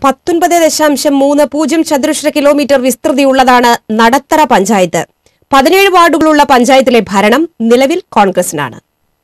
പത്തൊൻപത് ദശാംശം മൂന്ന് പൂജ്യം ചതുരശ്ര കിലോമീറ്റർ വിസ്തൃതിയുള്ളതാണ് നടത്തറ പഞ്ചായത്ത് പതിനേഴ് വാർഡുകളുള്ള പഞ്ചായത്തിലെ ഭരണം നിലവിൽ കോൺഗ്രസിനാണ്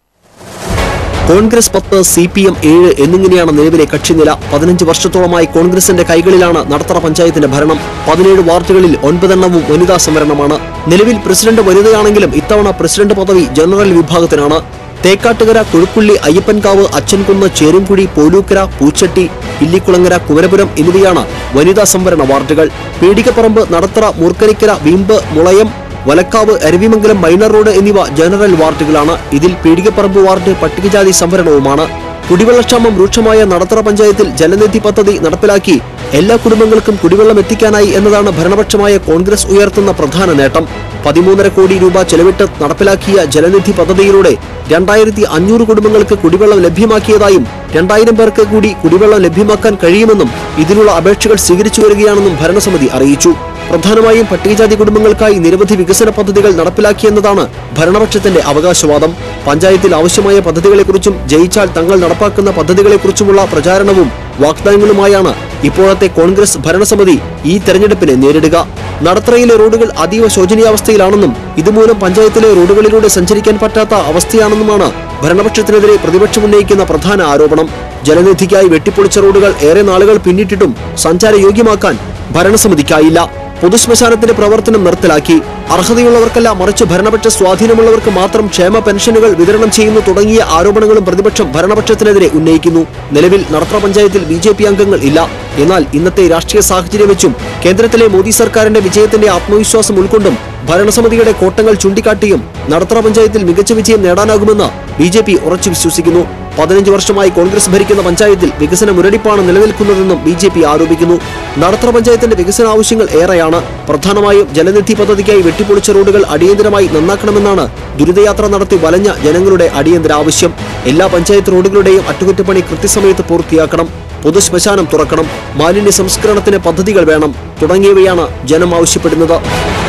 കോൺഗ്രസ് പത്ത് സി പി എം ഏഴ് എന്നിങ്ങനെയാണ് നിലവിലെ കക്ഷിനില പതിനഞ്ച് വർഷത്തോളമായി കോൺഗ്രസിന്റെ കൈകളിലാണ് നടത്തറ പഞ്ചായത്തിന്റെ ഭരണം പതിനേഴ് വാർഡുകളിൽ ഒൻപതെണ്ണവും വനിതാ സംവരണമാണ് നിലവിൽ പ്രസിഡന്റ് വനിതയാണെങ്കിലും ഇത്തവണ പ്രസിഡന്റ് പദവി ജനറൽ വിഭാഗത്തിനാണ് തേക്കാട്ടുകര കുഴുക്കുള്ളി അയ്യപ്പൻകാവ് അച്ചൻകുന്ന് ചേരുംകുഴി പോലൂക്കര പൂച്ചട്ടി ഇല്ലിക്കുളങ്ങര കുമരപുരം എന്നിവയാണ് വനിതാ സംവരണ വാർഡുകൾ പീടികപ്പറമ്പ് നടത്തറ മൂർക്കനിക്കര വീമ്പ് മുളയം വലക്കാവ് അരുവിമംഗലം മൈനർ റോഡ് എന്നിവ ജനറൽ വാർഡുകളാണ് ഇതിൽ പീടികപ്പറമ്പ് വാർഡ് പട്ടികജാതി സംവരണവുമാണ് കുടിവെള്ളക്ഷാമം രൂക്ഷമായ നടത്തറ പഞ്ചായത്തിൽ ജലനിധി പദ്ധതി നടപ്പിലാക്കി എല്ലാ കുടുംബങ്ങൾക്കും കുടിവെള്ളം എത്തിക്കാനായി എന്നതാണ് ഭരണപക്ഷമായ കോൺഗ്രസ് ഉയർത്തുന്ന പ്രധാന നേട്ടം പതിമൂന്നര കോടി രൂപ ചെലവിട്ട് നടപ്പിലാക്കിയ ജലനിധി പദ്ധതിയിലൂടെ രണ്ടായിരത്തി അഞ്ഞൂറ് കുടുംബങ്ങൾക്ക് കുടിവെള്ളം ലഭ്യമാക്കിയതായും രണ്ടായിരം പേർക്ക് കൂടി കുടിവെള്ളം ലഭ്യമാക്കാൻ കഴിയുമെന്നും ഇതിനുള്ള അപേക്ഷകൾ സ്വീകരിച്ചു വരികയാണെന്നും ഭരണസമിതി അറിയിച്ചു പ്രധാനമായും പട്ടികജാതി കുടുംബങ്ങൾക്കായി നിരവധി വികസന പദ്ധതികൾ നടപ്പിലാക്കിയെന്നതാണ് ഭരണപക്ഷത്തിന്റെ അവകാശവാദം പഞ്ചായത്തിൽ ആവശ്യമായ പദ്ധതികളെക്കുറിച്ചും ജയിച്ചാൽ തങ്ങൾ നടപ്പാക്കുന്ന പദ്ധതികളെക്കുറിച്ചുമുള്ള പ്രചാരണവും വാഗ്ദാനങ്ങളുമായാണ് ഇപ്പോഴത്തെ കോൺഗ്രസ് ഭരണസമിതി ഈ തെരഞ്ഞെടുപ്പിനെ നേരിടുക നടത്തറയിലെ റോഡുകൾ അതീവ ശോചനീയാവസ്ഥയിലാണെന്നും ഇതുമൂലം പഞ്ചായത്തിലെ റോഡുകളിലൂടെ സഞ്ചരിക്കാൻ പറ്റാത്ത അവസ്ഥയാണെന്നുമാണ് ഭരണപക്ഷത്തിനെതിരെ പ്രതിപക്ഷം ഉന്നയിക്കുന്ന പ്രധാന ആരോപണം ജലനിധിക്കായി വെട്ടിപ്പൊളിച്ച റോഡുകൾ ഏറെ നാളുകൾ പിന്നിട്ടിട്ടും സഞ്ചാരയോഗ്യമാക്കാൻ ഭരണസമിതിക്കായില്ല പൊതുശ്മശാനത്തിന്റെ പ്രവർത്തനം നിർത്തലാക്കി അർഹതയുള്ളവർക്കല്ല മറിച്ച് ഭരണപക്ഷ സ്വാധീനമുള്ളവർക്ക് മാത്രം ക്ഷേമ പെൻഷനുകൾ വിതരണം ചെയ്യുന്നു തുടങ്ങിയ ആരോപണങ്ങളും പ്രതിപക്ഷം ഭരണപക്ഷത്തിനെതിരെ ഉന്നയിക്കുന്നു നിലവിൽ നടത്തറ പഞ്ചായത്തിൽ ബി ജെ പി അംഗങ്ങൾ ഇല്ല എന്നാൽ ഇന്നത്തെ രാഷ്ട്രീയ സാഹചര്യം വെച്ചും കേന്ദ്രത്തിലെ മോദി സർക്കാരിന്റെ വിജയത്തിന്റെ ആത്മവിശ്വാസം ഉൾക്കൊണ്ടും ഭരണസമിതിയുടെ കോട്ടങ്ങൾ ചൂണ്ടിക്കാട്ടിയും നടത്തറ പഞ്ചായത്തിൽ മികച്ച വിജയം നേടാനാകുമെന്ന് ബി ജെ പി ഉറച്ചു വിശ്വസിക്കുന്നു പതിനഞ്ച് വർഷമായി കോൺഗ്രസ് ഭരിക്കുന്ന പഞ്ചായത്തിൽ വികസന മുരടിപ്പാണ് നിലനിൽക്കുന്നതെന്നും ബി ജെ പി ആരോപിക്കുന്നു നടത്തറ പഞ്ചായത്തിന്റെ വികസന ആവശ്യങ്ങൾ ഏറെയാണ് പ്രധാനമായും ജലനിധി പദ്ധതിക്കായി വെട്ടിപ്പൊളിച്ച റോഡുകൾ അടിയന്തരമായി നന്നാക്കണമെന്നാണ് ദുരിതയാത്ര നടത്തി വലഞ്ഞ ജനങ്ങളുടെ അടിയന്തര ആവശ്യം എല്ലാ പഞ്ചായത്ത് റോഡുകളുടെയും അറ്റകുറ്റപ്പണി കൃത്യസമയത്ത് പൂർത്തിയാക്കണം പൊതു ശ്മശാനം തുറക്കണം മാലിന്യ സംസ്കരണത്തിന് പദ്ധതികൾ വേണം തുടങ്ങിയവയാണ് ജനം ആവശ്യപ്പെടുന്നത്